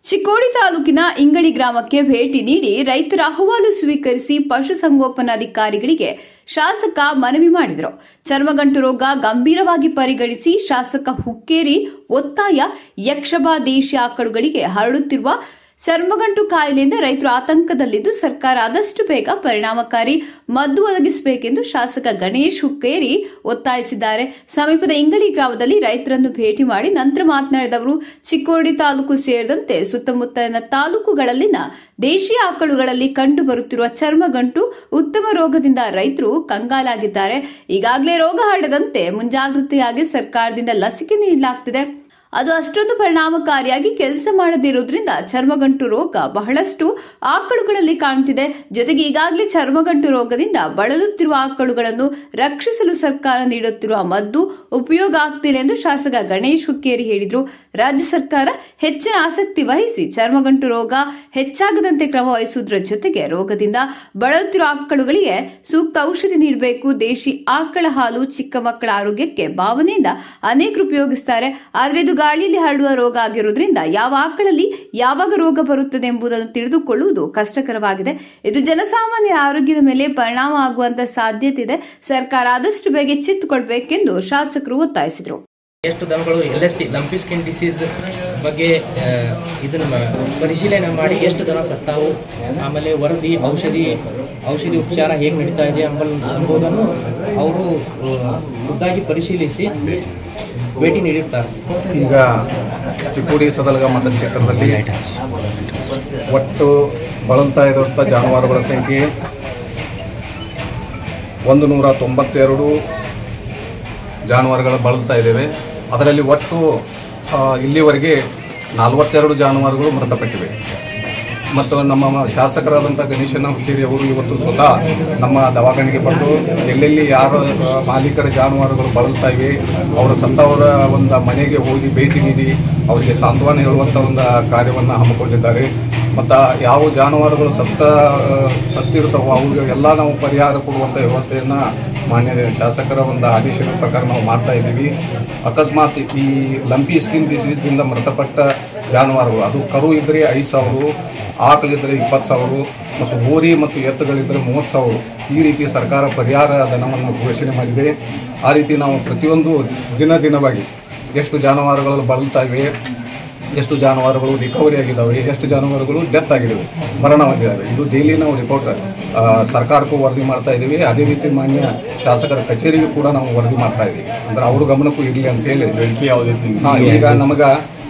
ಚಿಕ್ಕೋಡಿ ತಾಲೂಕಿನ ಇಂಗಳಿ ಗ್ರಾಮಕ್ಕೆ ಭೇಟಿ ನೀಡಿ ರೈತರ ಅಹವಾಲು ಸ್ವೀಕರಿಸಿ ಪಶುಸಂಗೋಪನಾಧಿಕಾರಿಗಳಿಗೆ ಶಾಸಕ ಮನವಿ ಮಾಡಿದರು ಚರ್ಮಗಂಟು ರೋಗ ಗಂಭೀರವಾಗಿ ಪರಿಗಣಿಸಿ ಶಾಸಕ ಹುಕ್ಕೇರಿ ಒತ್ತಾಯ ಯಕ್ಷಬಾದೇಶಿ ಆಕಳುಗಳಿಗೆ ಹರಡುತ್ತಿರುವ ಚರ್ಮಗಂಟು ಕಾಯಿಲೆಯಿಂದ ರೈತರು ಆತಂಕದಲ್ಲಿದ್ದು ಸರ್ಕಾರ ಆದಷ್ಟು ಬೇಗ ಪರಿಣಾಮಕಾರಿ ಮದ್ದು ಒದಗಿಸಬೇಕೆಂದು ಶಾಸಕ ಗಣೇಶ್ ಹುಕ್ಕೇರಿ ಒತ್ತಾಯಿಸಿದ್ದಾರೆ ಸಮೀಪದ ಇಂಗಳಿ ಗ್ರಾಮದಲ್ಲಿ ರೈತರನ್ನು ಭೇಟಿ ಮಾಡಿ ನಂತರ ಮಾತನಾಡಿದ ಅವರು ಚಿಕ್ಕೋಡಿ ತಾಲೂಕು ಸೇರಿದಂತೆ ಸುತ್ತಮುತ್ತಲಿನ ತಾಲೂಕುಗಳಲ್ಲಿನ ದೇಶೀಯ ಆಕಳುಗಳಲ್ಲಿ ಕಂಡು ಬರುತ್ತಿರುವ ಚರ್ಮಗಂಟು ಉತ್ತಮ ರೋಗದಿಂದ ರೈತರು ಕಂಗಾಲಾಗಿದ್ದಾರೆ ಈಗಾಗಲೇ ರೋಗ ಹರಡದಂತೆ ಮುಂಜಾಗ್ರತೆಯಾಗಿ ಸರ್ಕಾರದಿಂದ ಲಸಿಕೆ ನೀಡಲಾಗ್ತಿದೆ ಅದು ಅಷ್ಟೊಂದು ಪರಿಣಾಮಕಾರಿಯಾಗಿ ಕೆಲಸ ಮಾಡದಿರುವುದರಿಂದ ಚರ್ಮಗಂಟು ರೋಗ ಬಹಳಷ್ಟು ಆಕಳುಗಳಲ್ಲಿ ಕಾಣುತ್ತಿದೆ ಜೊತೆಗೆ ಈಗಾಗಲೇ ಚರ್ಮಗಂಟು ರೋಗದಿಂದ ಬಳಲುತ್ತಿರುವ ಆಕಳುಗಳನ್ನು ರಕ್ಷಿಸಲು ಸರ್ಕಾರ ನೀಡುತ್ತಿರುವ ಮದ್ದು ಉಪಯೋಗ ಆಗ್ತಿಲ್ಲ ಎಂದು ಶಾಸಕ ಗಣೇಶ್ ಹುಕ್ಕೇರಿ ಹೇಳಿದರು ರಾಜ್ಯ ಸರ್ಕಾರ ಹೆಚ್ಚಿನ ಆಸಕ್ತಿ ವಹಿಸಿ ಚರ್ಮಗಂಟು ರೋಗ ಹೆಚ್ಚಾಗದಂತೆ ಕ್ರಮ ವಹಿಸುವುದರ ಜೊತೆಗೆ ರೋಗದಿಂದ ಬಳಲುತ್ತಿರುವ ಆಕಳುಗಳಿಗೆ ಸೂಕ್ತ ಔಷಧಿ ನೀಡಬೇಕು ದೇಶಿ ಆಕಳ ಹಾಲು ಚಿಕ್ಕ ಮಕ್ಕಳ ಆರೋಗ್ಯಕ್ಕೆ ಭಾವನೆಯಿಂದ ಅನೇಕರು ಉಪಯೋಗಿಸ್ತಾರೆ ಆದರೆ ಇದು ಗಾಳಿಯಲ್ಲಿ ಹರಡುವ ರೋಗ ಆಗಿರುವುದರಿಂದ ಯಾವ ಆಕಳಲ್ಲಿ ಯಾವಾಗ ರೋಗ ಬರುತ್ತದೆ ಎಂಬುದನ್ನು ತಿಳಿದುಕೊಳ್ಳುವುದು ಕಷ್ಟಕರವಾಗಿದೆ ಇದು ಜನಸಾಮಾನ್ಯರ ಆರೋಗ್ಯದ ಮೇಲೆ ಪರಿಣಾಮ ಆಗುವಂತ ಸಾಧ್ಯತೆ ಇದೆ ಸರ್ಕಾರ ಆದಷ್ಟು ಬೇಗ ಎಚ್ಚೆತ್ತುಕೊಳ್ಬೇಕೆಂದು ಶಾಸಕರು ಒತ್ತಾಯಿಸಿದರು ಎಷ್ಟು ದನಗಳು L S D lumpy skin disease ಬಗ್ಗೆ ಆ, ಇದನ್ನ ಮ- ಪರಿಶೀಲನೆ ಮಾಡಿ ಎಷ್ಟು ದನ ಸತ್ತಾವು ಆಮೇಲೆ ವರದಿ ಔಷಧಿ ಔಷಧಿ ಉಪಚಾರ ಹೇಗೆ ನಡೀತಾ ಇದೆ ಎಂಬಲ್ ಎಂಬುದನ್ನು ಅವರು ಆ, ಖುದ್ದಾಗಿ ಪರಿಶೀಲಿಸಿ ಭೇಟಿ ನೀಡಿರ್ತಾರೆ ಈಗ ಚಿಕ್ಕೋಡಿ ಸದಲಗ ಮತಕ್ಷೇತ್ರದಲ್ಲಿ ಒಟ್ಟು ಬಳಲ್ತಾ ಇರುವಂಥ ಜಾನುವಾರುಗಳ ಸಂಖ್ಯೆ ಒಂದು ನೂರ ತೊಂಬತ್ತೆರಡು ಜಾನುವಾರುಗಳು ಬಳಲ್ತಾ ಇದ್ದೇವೆ ಅದರಲ್ಲಿ ಒಟ್ಟು ಆ, ಇಲ್ಲಿವರೆಗೆ ನಲವತ್ತೆರಡು ಜಾನುವಾರುಗಳು ಮೃತಪಟ್ಟಿವೆ ಮತ್ತು ನಮ್ಮ ಶಾಸಕರಾದಂಥ ಗಣೇಶನ ಹುಕ್ಕೇರಿ ಅವರು ಇವತ್ತು ಸ್ವತಃ ನಮ್ಮ ದವಾಖಾನೆಗೆ ಬಂದು ಎಲ್ಲೆಲ್ಲಿ ಯಾರ ಆ, ಮಾಲೀಕರ ಜಾನುವಾರುಗಳು ಬಳಲ್ತಾ ಇವೆ ಅವರ ಸತ್ತವರ ಒಂದು ಮನೆಗೆ ಹೋಗಿ ಭೇಟಿ ನೀಡಿ ಅವರಿಗೆ ಸಾಂತ್ವನ ಹೇಳುವಂಥ ಒಂದು ಕಾರ್ಯವನ್ನು ಹಮ್ಮಿಕೊಂಡಿದ್ದಾರೆ ಮತ್ತು ಯಾವ ಜಾನುವಾರುಗಳು ಸತ್ತ ಆ, ಸತ್ತಿರ್ತಾವೋ ಅವುಗೆ ಎಲ್ಲ ನಾವು ಪರಿಹಾರ ಕೊಡುವಂಥ ವ್ಯವಸ್ಥೆಯನ್ನು ಮಾನ್ಯ ಶಾಸಕರ ಒಂದು ಆದೇಶದ ಪ್ರಕಾರ ನಾವು ಮಾಡ್ತಾ ಇದ್ದೀವಿ ಅಕಸ್ಮಾತ್ ಈ ಲಂಪಿ ಸ್ಕಿನ್ ಡಿಸೀಸ್ದಿಂದ ಮೃತಪಟ್ಟ ಜಾನುವಾರುಗಳು ಅದು ಕರು ಇದ್ದರೆ ಐದು ಸಾವಿರ ಆಕಳಿದ್ರೆ ಇಪ್ಪತ್ತು ಸಾವಿರ ಮತ್ತು ಹೋರಿ ಮತ್ತು ಎತ್ತುಗಳಿದ್ದರೆ ಮೂವತ್ತು ಸಾವಿರ ಈ ರೀತಿ ಸರ್ಕಾರ ಪರಿಹಾರ ಧನವನ್ನು ಘೋಷಣೆ ಮಾಡಿದೆ ಆ ರೀತಿ ನಾವು ಪ್ರತಿಯೊಂದು ದಿನ ದಿನವಾಗಿ ಎಷ್ಟು ಜಾನುವಾರುಗಳು ಬಳಲ್ತಾ ಇವೆ ಎಷ್ಟು ಜಾನುವಾರುಗಳು ರಿಕವರಿ ಆಗಿದ್ದಾವೆ ಎಷ್ಟು ಜಾನುವಾರುಗಳು ಡೆತ್ ಆಗಿದ್ದಾವೆ ಮರಣ ಹೊಂದಿದ್ದಾವೆ ಇದು ಡೈಲಿ ನಾವು ರಿಪೋರ್ಟ್ ಆ, ಸರ್ಕಾರಕ್ಕೂ ವರದಿ ಮಾಡ್ತಾ ಇದ್ದೀವಿ ಅದೇ ರೀತಿ ಮಾನ್ಯ ಶಾಸಕರ ಕಚೇರಿಗೂ ಕೂಡ ನಾವು ವರದಿ ಮಾಡ್ತಾ ಇದ್ದೀವಿ ಅಂದ್ರೆ ಅವ್ರ ಗಮನಕ್ಕೂ ಇರಲಿ ಅಂತೇಳಿ ಹಾ, ಈಗ ನಮಗೆ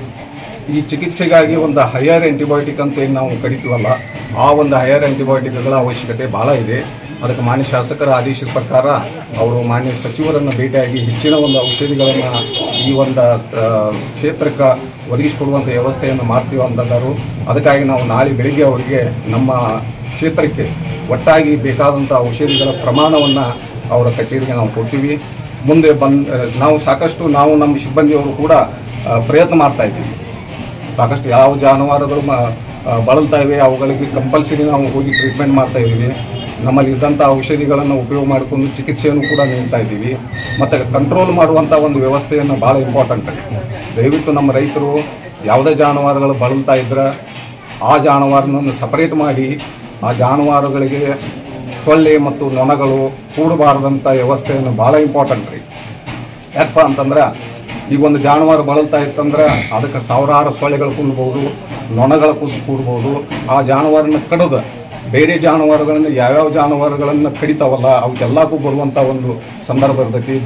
ಈ ಚಿಕಿತ್ಸೆಗಾಗಿ ಒಂದು ಹೈಯರ್ ಆ್ಯಂಟಿಬಯೋಟಿಕ್ ಅಂತ ಏನು ನಾವು ಕರಿತೀವಲ್ಲ ಆ ಒಂದು ಹೈಯರ್ ಆ್ಯಂಟಿಬಯೋಟಿಕ್ಗಳ ಅವಶ್ಯಕತೆ ಭಾಳ ಇದೆ ಅದಕ್ಕೆ ಮಾನ್ಯ ಶಾಸಕರ ಆದೇಶದ ಪ್ರಕಾರ ಅವರು ಮಾನ್ಯ ಸಚಿವರನ್ನು ಭೇಟಿಯಾಗಿ ಹೆಚ್ಚಿನ ಒಂದು ಔಷಧಿಗಳನ್ನು ಈ ಒಂದು ಆ, ಕ್ಷೇತ್ರಕ್ಕೆ ಒದಗಿಸಿಕೊಡುವಂಥ ವ್ಯವಸ್ಥೆಯನ್ನು ಮಾಡ್ತೀವಿ ಅಂತಂದರು ಅದಕ್ಕಾಗಿ ನಾವು ನಾಳೆ ಬೆಳಿಗ್ಗೆ ಅವರಿಗೆ ನಮ್ಮ ಕ್ಷೇತ್ರಕ್ಕೆ ಒಟ್ಟಾಗಿ ಬೇಕಾದಂಥ ಔಷಧಿಗಳ ಪ್ರಮಾಣವನ್ನು ಅವರ ಕಚೇರಿಗೆ ನಾವು ಕೊಡ್ತೀವಿ ಮುಂದೆ ಬಂದ್ ನಾವು ಸಾಕಷ್ಟು ನಾವು ನಮ್ಮ ಸಿಬ್ಬಂದಿಯವರು ಕೂಡ ಆ, ಪ್ರಯತ್ನ ಮಾಡ್ತಾ ಇದ್ದೀವಿ ಸಾಕಷ್ಟು ಯಾವ ಜಾನುವಾರುಗಳು ಮ ಆ, ಬಳಲ್ತಾ ಇವೆ ಅವುಗಳಿಗೆ ಕಂಪಲ್ಸರಿ ನಾವು ಹೋಗಿ ಟ್ರೀಟ್ಮೆಂಟ್ ಮಾಡ್ತಾ ಇದ್ದೀವಿ ನಮ್ಮಲ್ಲಿ ಇದ್ದಂಥ ಔಷಧಿಗಳನ್ನು ಉಪಯೋಗ ಮಾಡಿಕೊಂಡು ಚಿಕಿತ್ಸೆಯನ್ನು ಕೂಡ ನೀಡ್ತಾ ಇದ್ದೀವಿ ಮತ್ತು ಕಂಟ್ರೋಲ್ ಮಾಡುವಂಥ ಒಂದು ವ್ಯವಸ್ಥೆಯನ್ನು ಭಾಳ ಇಂಪಾರ್ಟೆಂಟ್ ದಯವಿಟ್ಟು ನಮ್ಮ ರೈತರು ಯಾವುದೇ ಜಾನುವಾರುಗಳು ಬಳಲ್ತಾ ಇದ್ರೆ ಆ ಜಾನುವಾರನ್ನು ಸಪರೇಟ್ ಮಾಡಿ ಆ ಜಾನುವಾರುಗಳಿಗೆ ಸೊಳ್ಳೆ ಮತ್ತು ನೊಣಗಳು ಕೂಡಬಾರದಂಥ ವ್ಯವಸ್ಥೆಯನ್ನು ಭಾಳ ಇಂಪಾರ್ಟೆಂಟ್ ರೀ ಯಾಕಪ್ಪ ಅಂತಂದ್ರೆ ಈಗ ಒಂದು ಜಾನುವಾರು ಬಳಲ್ತಾ ಇತ್ತಂದ್ರೆ ಅದಕ್ಕೆ ಸಾವಿರಾರು ಸೊಳ್ಳೆಗಳು ಕೂಡ್ಬೋದು ನೊಣಗಳು ಕೂಡ್ ಕೂಡ್ಬೋದು ಆ ಜಾನುವಾರನ್ನ ಕಡಿದು ಬೇರೆ ಜಾನುವಾರುಗಳನ್ನು ಯಾವ್ಯಾವ ಜಾನುವಾರುಗಳನ್ನು ಕಡಿತಾವಲ್ಲ ಅವಕ್ಕೆಲ್ಲಕ್ಕೂ ಬರುವಂಥ ಒಂದು ಸಂದರ್ಭ ಇರ್ತೈತಿ